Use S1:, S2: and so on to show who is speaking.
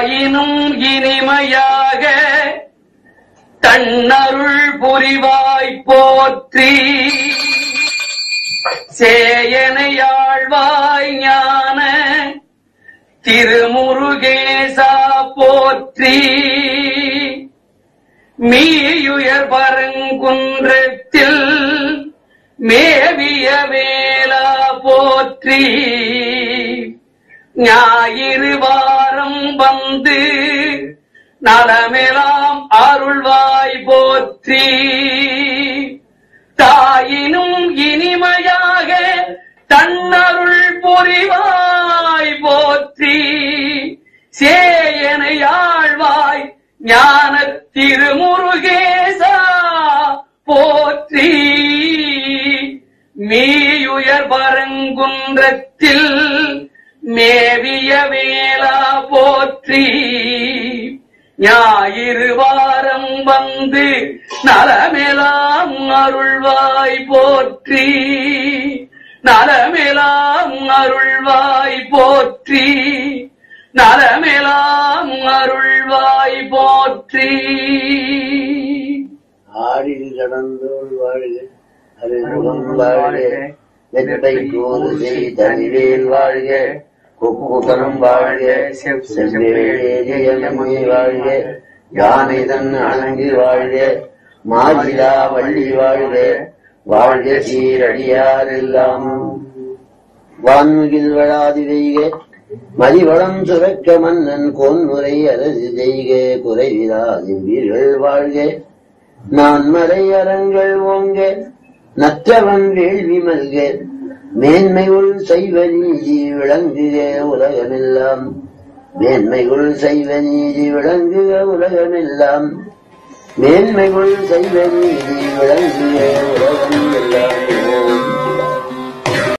S1: தாயினும் இனிமையாக தன்னருள் புரிவாய் போற்றி சேயனையாழ்வாய் ஞான திருமுருகேசா போற்றி மீயுயர் பரங்குன்றத்தில் மேவிய வேலா போற்றி ஞாயிறு வாரம் வந்து நலமெலாம் அருள்வாய் போற்றி தாயினும் இனிமையாக தன்னருள் புரிவாய் போற்றி சேயனை ஆழ்வாய் ஞான திருமுருகேசா போற்றி மீயுயர் பரங்குன்றத்தில் மேவிய வேளா போற்றி ஞாயிறு வாரம் வந்து நலமெலாம் அருள்வாய் போற்றி நலமெலாம் அருள்வாய் போற்றி நலமெலாம் அருள்வாய் போற்றி
S2: ஆடில் கடந்தோள் வாழ்க அருள்முகம் வாழ்க வெற்றை கூறு செய் தனிவேல் வாழ்க கொக்குதரம் வாழ்க செவ்வேழியமை வாழ்க யானை தன் அணங்கு வாழ்க மாசிலா வள்ளி வாழ்க வாழ்க சீரடியாரெல்லாம் வான்முகில் வளாதி செய்க மதிவளம் சுரக்க மன்னன் கோன்முறை அரசு செய்க குறைவிலாது வீர்கள் வாழ்க நான் மறை அறங்கள் ஓங்க நற்றவன் வேள்வி மல்க மேன்மையுள் செய்வ நீதி விளங்குக உலகமெல்லாம் மேன்மையுள் செய்வ நீதி விளங்குக உலகமெல்லாம் மேன்மையுள் செய்வ நீதி விளங்குக உலகம் எல்லாம்